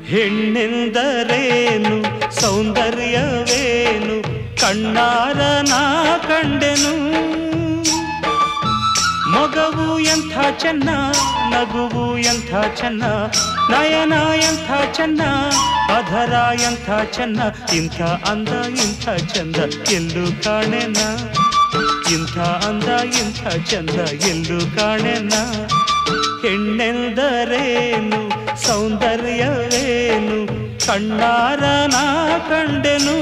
ಹೆಣ್ಣೆಂದರೇನು ಸೌಂದರ್ಯವೇನು ಕಣ್ಣಾರ ನಾ ಕಂಡೆನು ಮಗವು ಎಂಥ ಚೆನ್ನ ನಗುವು ಎಂಥ ಚೆನ್ನ ನಯನ ಎಂಥ ಚೆನ್ನ ಅಧರ ಎಂಥ ಚೆನ್ನ ಇಂಥ ಅಂದ ಇಂಥ ಚಂದ ಎಲ್ಲೂ ಕಾಣೆನ ಇಂಥ ಅಂದ ಇಂಥ ಚಂದ ಎಲ್ಲೂ ಕಾಣೆನ ಹೆಣ್ಣೆಂದರೇನು ಸೌಂದರ್ಯವೇನು ಕಣ್ಣಾರ ನಾ ಕಂಡೆನು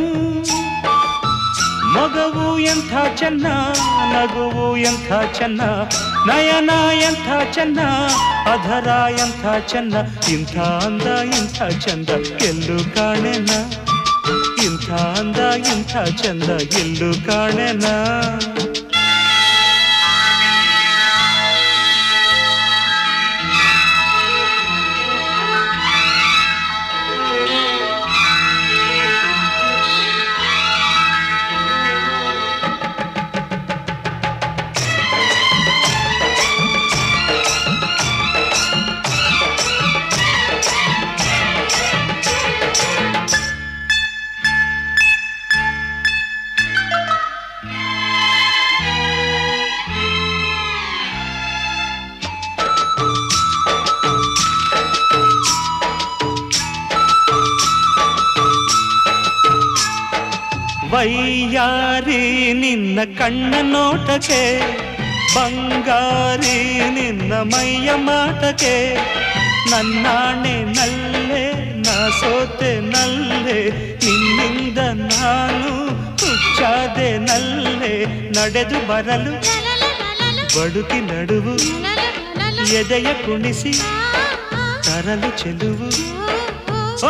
ಮಗವು ಎಂಥ ಚೆನ್ನ ನಗುವು ಎಂಥ ಚೆನ್ನ ನಯನ ಎಂಥ ಚೆನ್ನ ಅಧರ ಎಂಥ ಚೆನ್ನ ಇಂಥ ಅಂದ ಇಂಥ ಚಂದ ಎಲ್ಲೂ ಕಾಣೆನ ಇಂಥ ಅಂದ ಇಂಥ ಚಂದ ಎಲ್ಲೂ ಕಾಣೆನ ವೈಯಾರಿ ನಿನ್ನ ಕಣ್ಣ ನೋಟಕ್ಕೆ ಬಂಗಾರಿ ನಿನ್ನ ಮೈಯ ಮಾಟಕ್ಕೆ ನನ್ನಾಣೆ ನಲ್ಲೆ ನಾ ಸೋತೆ ನಲ್ಲೆ ನಿನ್ನಿಂದ ನಾನು ಹುಚ್ಚಾದೆ ನಲ್ಲೆ ನಡೆದು ಬರಲು ಬಡುಕಿ ನಡುವು ಎದೆಯ ಕುಣಿಸಿ ತರಲು ಚೆಲುವು ಓ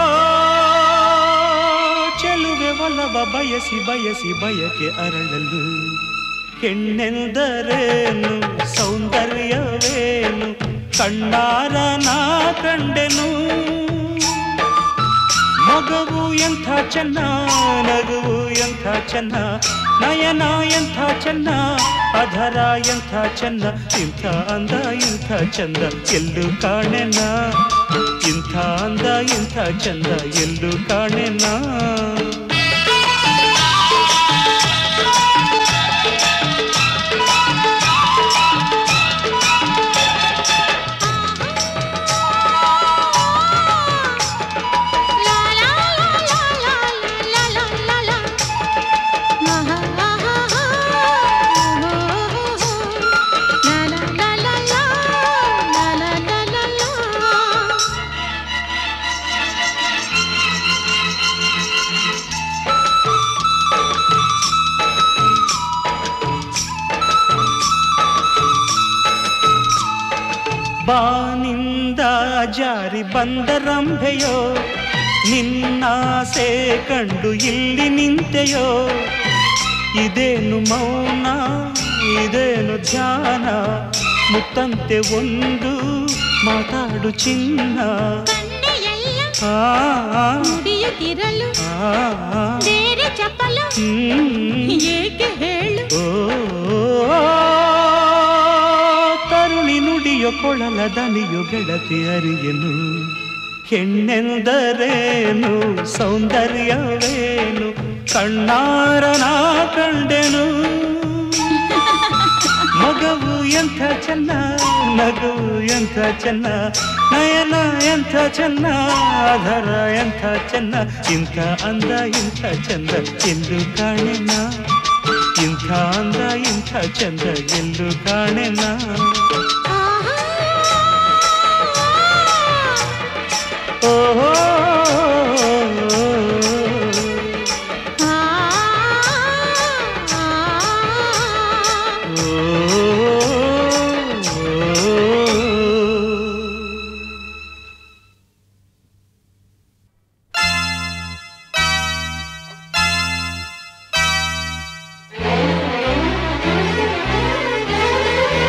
ಚೆಲುವೆ ಒಲವ ಬಯಸಿ ಬಯಸಿ ಬಯಕೆ ಅರಳಲು ಹೆಣ್ಣೆಂದರೇನು ಸೌಂದರ್ಯವೇನು ಕಣ್ಣಾರ ನಾ ಕಂಡೆನು ಮಗವು ಎಂಥ ಚೆನ್ನ ನಗುವು ಎಂಥ ಚೆನ್ನ ನಯನ ಎಂಥ ಚೆನ್ನ ಅಧರ ಎಂಥ ಚೆನ್ನ ಇಂಥ ಅಂದ ಇಂಥ ಚಂದ ಎಲ್ಲೂ ಕಾಣೆನ ಇಂಥ ಅಂದ ಇಂಥ ಚಂದ ಎಲ್ಲೂ ಕಾಣೆನ ಬಾನಿಂದ ಜಾರಿ ಬಂದ ರಂಭೆಯೋ ನಿನ್ನಾಸೆ ಕಂಡು ಇಲ್ಲಿ ನಿಂತೆಯೋ ಇದೇನು ಮೌನ ಇದೇನು ಧ್ಯಾನ ಮುತ್ತಂತೆ ಒಂದು ಮಾತಾಡು ಚಿನ್ನ ಆ, ಆ, ಮುಡಿಯುತ್ತಿರಲು ಆ, ಬೇರೆ ಚಪ್ಪಲು ಹ್ಮ್. ಏಕೆ ಹೇಳು ಓ ತರುಣಿ ನುಡಿಯೋ ಕೊಳಲ ದನಿಯೋ ಗೆಳತಿ ಅರಿಯನು ಹೆಣ್ಣೆಂದರೇನು ಸೌಂದರ್ಯವೇನು ಕಣ್ಣಾರನ ಕಂಡೆನು ಮಗವು ಎಂಥ ಚೆನ್ನ ನಗುವು ಎಂಥ ಚೆನ್ನ ನಯನ ಎಂಥ ಚೆನ್ನ ಆಧಾರ ಎಂಥ ಚೆನ್ನ ಇಂಥ ಅಂದ ಇಂಥ ಚಂದ ಎಂದು ಕಾಣೆನ ಇಂಥ ಅಂದ ಇಂಥ ಚಂದ ಎಂದು ಕಾಣೆನ ಓಹೋ ಆ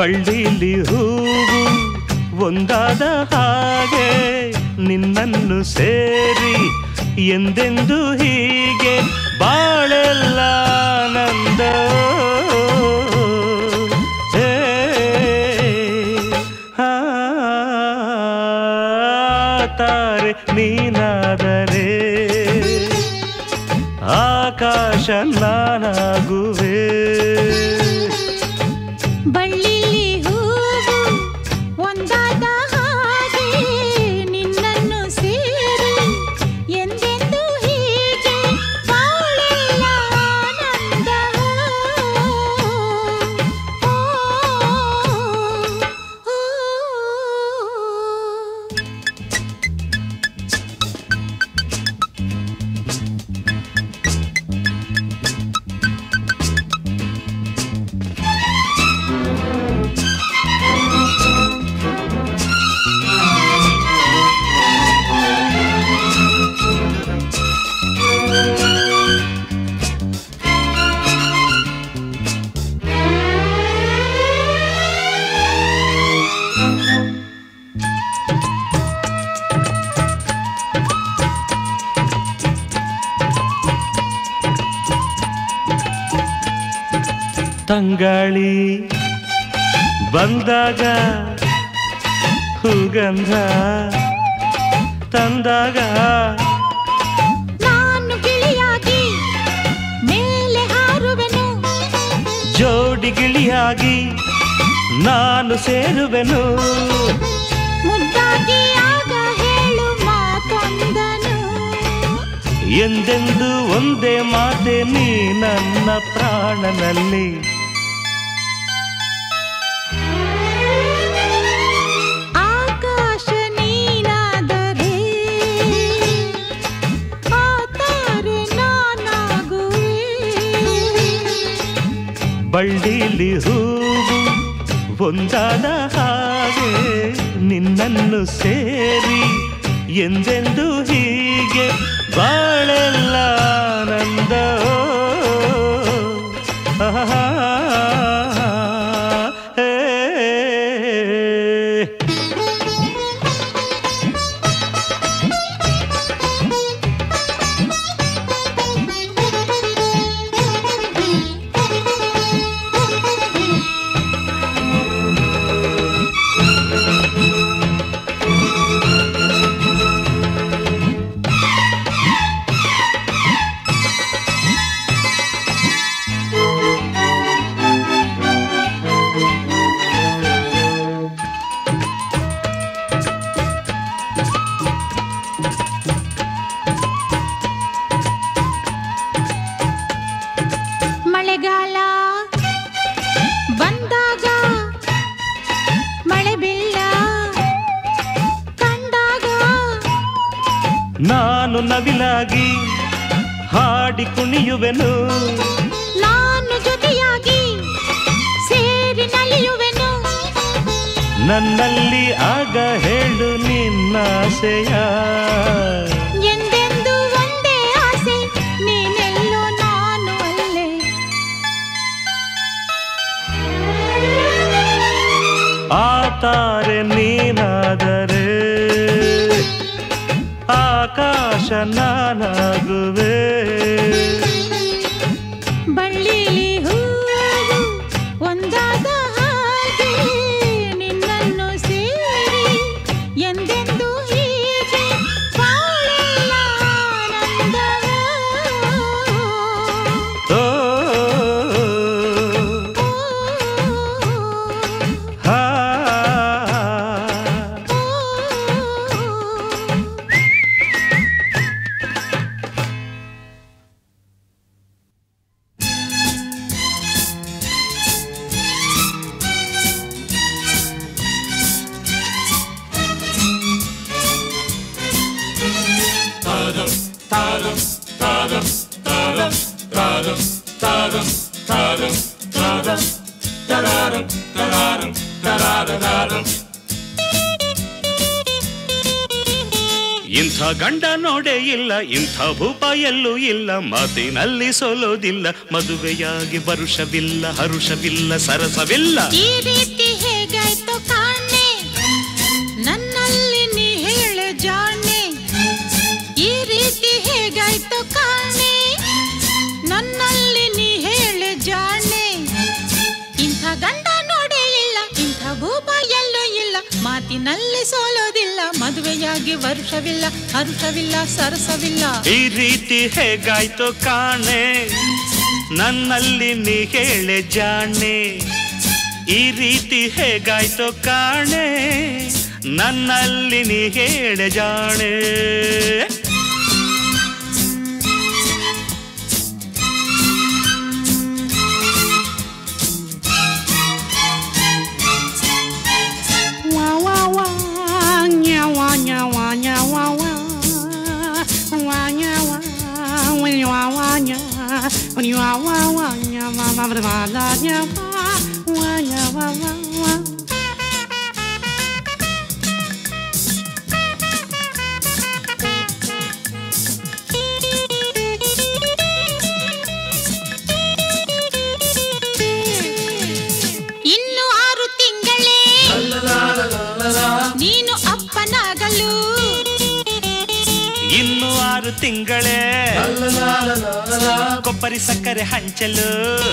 ಬಳ್ಳಿಲಿ ಹೂವು ಒಂದಾದ ಹಾಗೆ ನಿನ್ನನ್ನು ಸೇರಿ ಎಂದೆಂದು ಹೀಗೆ ಬಾಳೆಲ್ಲ ನಂದ ಹೇ, ಆ, ತಾರೆ ನೀನಾದರೆ ಆಕಾಶ ನಾನಾಗುವೆ ಬಳ್ಳಿಲಿ ಹೂವು ಒಂದಾದ ಹಾಗೆ ನಿನ್ನನ್ನು ಸೇರಿ ಎಂದೆಂದು ಹೀಗೆ ಬಾಳೆಲ್ಲ ಆನಂದ. ಓ, ಓ, ಓ. ತಂಗಾಳಿ ಬಂದಾಗ ಹೂಗಂಧ ತಂದಾಗ ನಾನು ಗಿಳಿಯಾಗಿ ಮೇಲೆ ಹಾರುವೆನು ಜೋಡಿ ಗಿಳಿಯಾಗಿ ನಾನು ಸೇರುವೆನು ಮುದ್ದಾಗಿ ಆಗ ಹೇಳು ಮಾತೊಂದನು ಎಂದೆಂದು ಒಂದೇ ಮಾತೆ ನೀ ನನ್ನ ಪ್ರಾಣನಲ್ಲಿ ಆಕಾಶ ನೀನಾದರೆ ಆ ತಾರೆ ನಾನಾಗುವೆ ಬಳ್ಳಿಲಿ ಹೂವು ಒಂದಾದ ಹಾಗೆ ನಿನ್ನನ್ನು ಸೇರಿ ಎಂದೆಂದು ಹೀಗೆ ಬಾಳೆಲ್ಲ ಆನಂದ ಆಹಾ, ಹೇ. ಮಳೆಗಾಲ ಬಂದಾಗ ಮಳೆ ಬೀಳ ಕಂಡಾಗ ನಾನು ನವಿಲಾಗಿ ಹಾಡಿ ಕುಣಿಯುವೆನು ನಾನು ಜೊತೆಯಾಗಿ ಸೇರಿ ನಲಿಯುವೆನು ನನ್ನಲ್ಲಿ ಆಗ ಹೇಳು ನಿನ್ನಾಸೆಯ ಎಂದೆಂದು ಒಂದೇ ಆಸೆ ನೀನೆಲ್ಲೋ ನಾನು ಅಲ್ಲೇ ಆ ತಾರೆ ನೀನಾದರೆ ಆಕಾಶ ನಾನಾಗುವೆ ಬಳ್ಳಿಲಿ ಹೂವು ಒಂದಾದ ಹಾಗೆ ನಿನ್ನನ್ನು ಸೇರಿ ಎಂದೆಂದು ಹೀಗೆ ಬಾಳೆಲ್ಲ ಆನಂದವ. ಓ, ಹಾ. ಇಂಥ ಗಂಡ ನೋಡೇ ಇಲ್ಲ ಇಂಥ ಭೂಪ ಎಲ್ಲೂ ಇಲ್ಲ ಮಾತಿನಲ್ಲಿ ಸೋಲೋದಿಲ್ಲ ಮದುವೆಯಾಗಿ ವರುಷವಿಲ್ಲ ಹರುಷವಿಲ್ಲ ಸರಸವಿಲ್ಲ ಈ ರೀತಿ ಸೋಲೋದಿಲ್ಲ ಮದುವೆಯಾಗಿ ವರುಷವಿಲ್ಲ ಹರುಷವಿಲ್ಲ ಸರಸವಿಲ್ಲ ಈ ರೀತಿ ಹೇಗಾಯ್ತು ಕಾಣೆ ನನ್ನಲ್ಲಿ ನೀ ಹೇಳೆ ಜಾಣೆ ಈ ರೀತಿ ಹೇಗಾಯ್ತು ಕಾಣೆ ನನ್ನಲ್ಲಿ ನೀ ಹೇಳೆ ಜಾಣೆ Wah wah wah, nya wah nya wah nya wah wah, wah nya wah, wah wah wah nya, wah wah wah nya wah wah wah wah la nya wah, wah nya wah wah wah. ಇನ್ನು ಆರು ತಿಂಗಳೇ ನೀನು ಅಪ್ಪನಾಗಲು ಇನ್ನು ಆರು ತಿಂಗಳೇ ಕೊಬ್ಬರಿ ಸಕ್ಕರೆ ಹಂಚಲು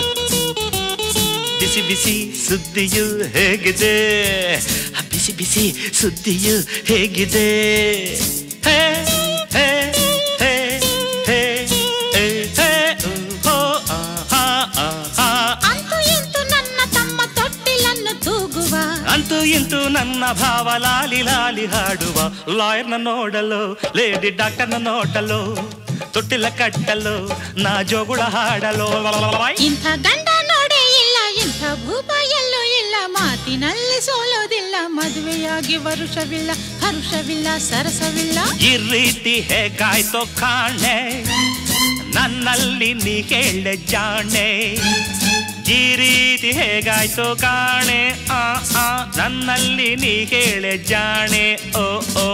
ಬಿಸಿ ಬಿಸಿ ಸುದ್ದಿಯು ಹೇಗಿದೆ ಬಿಸಿ ಬಿಸಿ ಸುದ್ದಿಯು ಹೇಗಿದೆ ಹೇ, ಹೇ, ಹೇ, ಹೇ, ಹೇ, ಹೇ, ಓ, ಆಹಾ, ಆಹಾ. ಅಂತೂ ಇಂತು ನನ್ನ ತಮ್ಮ ತೊಟ್ಟಿಲನ್ನು ತೂಗುವ ಅಂತೂ ಇಂತೂ ನನ್ನ ಭಾವ ಲಾಲಿ ಲಾಲಿ ಹಾಡುವ ಲಾಯರ್ನ ನೋಡಲು ಲೇಡಿ ಡಾಕ್ಟರ್ನ ನೋಡಲು ತೊಟ್ಟಿಲ ಕಟ್ಟಲು ನಾ ಜೋಗುಳ ಹಾಡಲು ಇಂಥ ಗಂಡ ನೋಡೇ ಇಲ್ಲ ಇಂಥ ಭೂಪ ಎಲ್ಲೂ ಇಲ್ಲ ಮಾತಿನಲ್ಲಿ ಸೋಲೋದಿಲ್ಲ ಮದುವೆಯಾಗಿ ವರುಷವಿಲ್ಲ ಹರುಷವಿಲ್ಲ ಸರಸವಿಲ್ಲ ಈ ರೀತಿ ಹೇಗಾಯ್ತೋ ಕಾಣೆ ನನ್ನಲ್ಲಿ ನೀ ಹೇಳೆ ಜಾಣೆ ಈ ರೀತಿ ಹೇಗಾಯ್ತೋ ಕಾಣೆ ಆ ಆ ನನ್ನಲ್ಲಿ ನೀ ಹೇಳೆ ಜಾಣೆ ಓ ಓ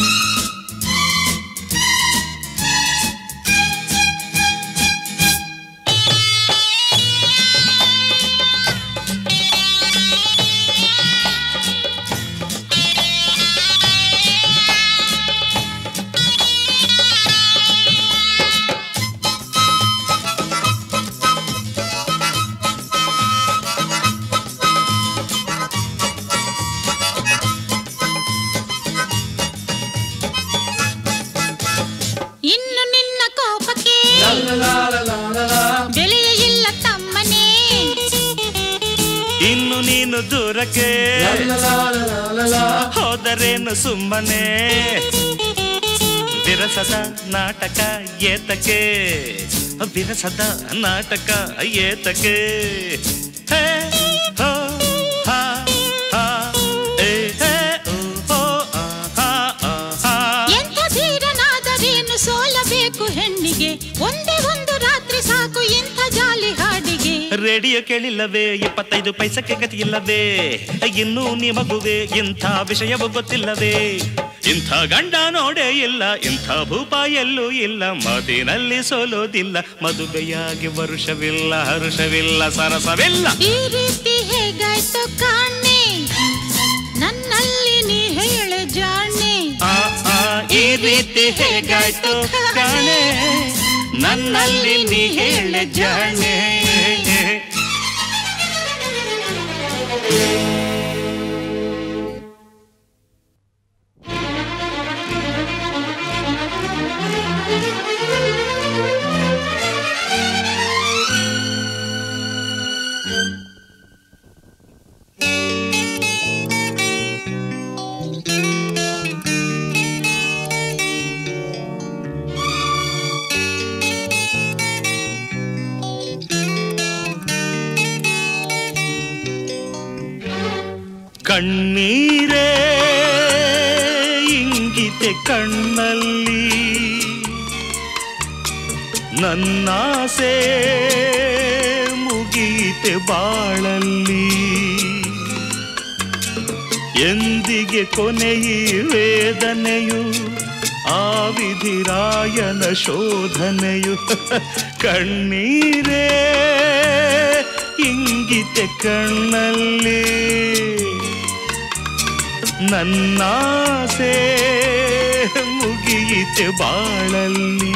ಇನ್ನು ನಿನ್ನ ಕೋಪಕ್ಕೆ ಬೆಲೆಯೇ ಇಲ್ಲ ತಮ್ಮನೇ ಇನ್ನು ನೀನು ದೂರಕ್ಕೆ ಹೋದರೇನು ಸುಮ್ಮನೆ ಬಿರಸದ ನಾಟಕ ಏತಕ್ಕೆ ಬಿರಸದ ನಾಟಕ ಏತಕ್ಕೆ ಹೇ, ಹೋ, ಹಾ, ಹಾ, ಏ, ಹೇ, ಓ, ಹೋ, ಆಹಾ, ಆಹಾ. ಎಂಥ ಧೀರನಾದರೇನು ಸೋಲಬೇಕು ಹೆಣ್ಣಿಗೆ ಒಂದೇ ಒಂದು ರಾತ್ರಿ ಸಾಕು ಇಂಥ ಜಾಲಿ ಹಾಡಿಗೆ ರೇಡಿಯೋ ಕೇಳಿಲ್ಲವೇ ಇಪ್ಪತ್ತೈದು ಪೈಸಕ್ಕೆ ಗತಿಯಿಲ್ಲವೇ ಇನ್ನೂ ನಿಮಗುವೆ ಇಂಥ ವಿಷಯವು ಗೊತ್ತಿಲ್ಲವೇ ಇಂಥ ಗಂಡ ನೋಡೇ ಇಲ್ಲ ಇಂಥ ಭೂಪ ಎಲ್ಲೂ ಇಲ್ಲ ಮದಿನಲ್ಲಿ ಸೋಲೋದಿಲ್ಲ ಮದುವೆಯಾಗಿ ವರುಷವಿಲ್ಲ ಹರುಷವಿಲ್ಲ ಸರಸವಿಲ್ಲ ಈ ರೀತಿ ಹೇಗಾಯ್ತು ಕಾಣೆ ನನ್ನಲ್ಲಿ ನೀ ಹೇಳೆ ಜಾಣೆ ಆ, ಆ, ಈ ರೀತಿ ಹೇಗಾಯ್ತು ಕಾಣೆ ನನ್ನಲ್ಲಿ ನೀ ಹೇಳೆ ಜಾಣೆ ಕಣ್ಣೀರೇ ಇಂಗಿತೆ ಕಣ್ಣಲ್ಲಿ ನನ್ನಾಸೆ ಮುಗೀತೆ ಬಾಳಲ್ಲಿ ಎಂದಿಗೆ ಕೊನೆಯಿ ವೇದನೆಯು ಆ ವಿಧಿರಾಯನ ಶೋಧನೆಯು ಕಣ್ಣೀರೇ ಇಂಗಿತೆ ಕಣ್ಣಲ್ಲಿ ನನ್ನಾಸೆ ಮುಗಿಯಿತೆ ಬಾಳಲ್ಲಿ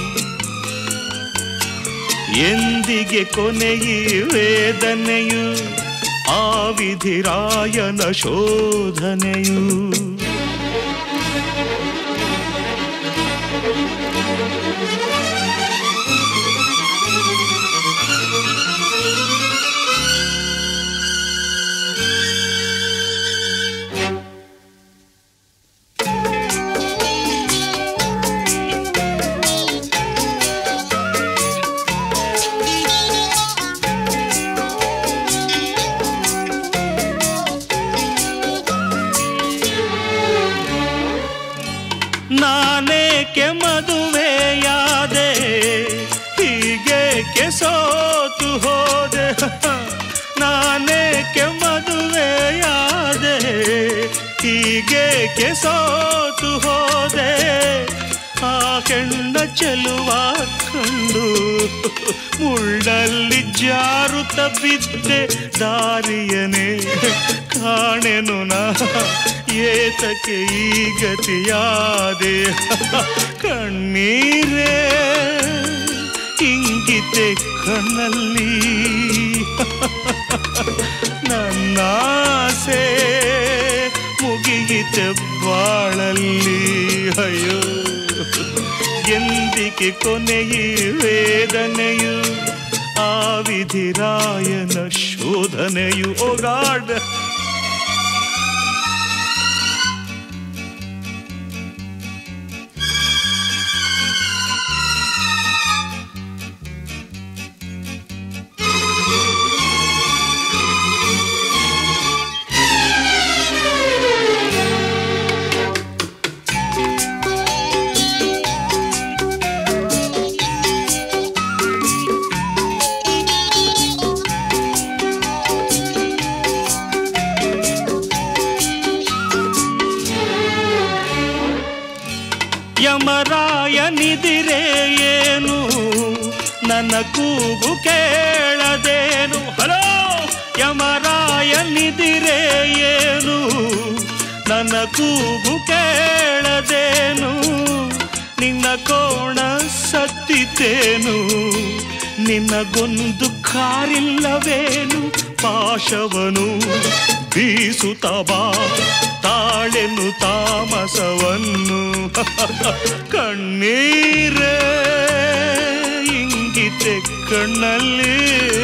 ಎಂದಿಗೆ ಕೊನೆಯಿ ವೇದನೆಯು ಆ ವಿಧಿರಾಯನ ಶೋಧನೆಯು ನಾನೇಕೆ ಮದುವೆಯಾದೆ ಹೀಗೇಕೆ ಸೋತು ಹೋದೆ ನಾನೇಕೆ ಮದುವೆಯಾದೆ ಹೀಗೇಕೆ ಸೋತು ಹೋದೆ ಆ ಕೆಂಡ ಚೆಲುವ ಕಂಡು ಮುಳ್ಳಲ್ಲಿ ಜಾರುತ್ತ ಬಿದ್ದೆ ದಾರಿಯನೇ ಕಾಣೆನು ನಾ ಏತಕ್ಕೆ ಈ ಗತಿಯಾದೆ ಕಣ್ಣೀರೇ ಇಂಗಿತೆ ಕಣ್ಣಲ್ಲಿ ನನ್ನಾಸೆ ಮುಗಿಯಿತೆ ಬಾಳಲ್ಲಿ ಅಯ್ಯೋ ಎಂದಿಗೆ ಕೊನೆಯಿ ವೇದನೆಯು ಆ ವಿಧಿರಾಯನ ಶೋಧನೆಯು ಓಗಾಡ ಯಮರಾಯನಿದಿರೆ ಏನು ನನ್ನ ಕೂಗು ಕೇಳದೇನು ಹಲೋ ಯಮರಾಯನಿದಿರೆ ಏನು ನನ್ನ ಕೂಗು ಕೇಳದೇನು ನಿನ್ನ ಕೋಣ ಸತ್ತಿತೇನು ನಿನ್ನಗೊಂದು ಕಾರಿಲ್ಲವೇನು ಪಾಶವನು ಬೀಸುತ್ತ ಬಾ ತಾಳೆನು ತಾಮಸವನ್ನು ಕಣ್ಣೀರೇ ಇಂಗಿತೆ ಕಣ್ಣಲ್ಲಿ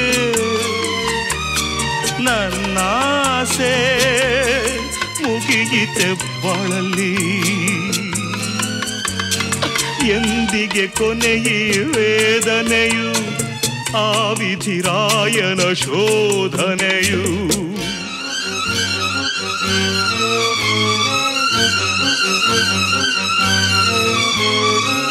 ನನ್ನಾಸೆ ಮುಗಿಯಿತೆ ಬಾಳಲ್ಲಿ ಎಂದಿಗೆ ಕೊನೆಯಿ ವೇದನೆಯು ಆ ವಿಧಿರಾಯನ ಶೋಧನೆಯು Thank you.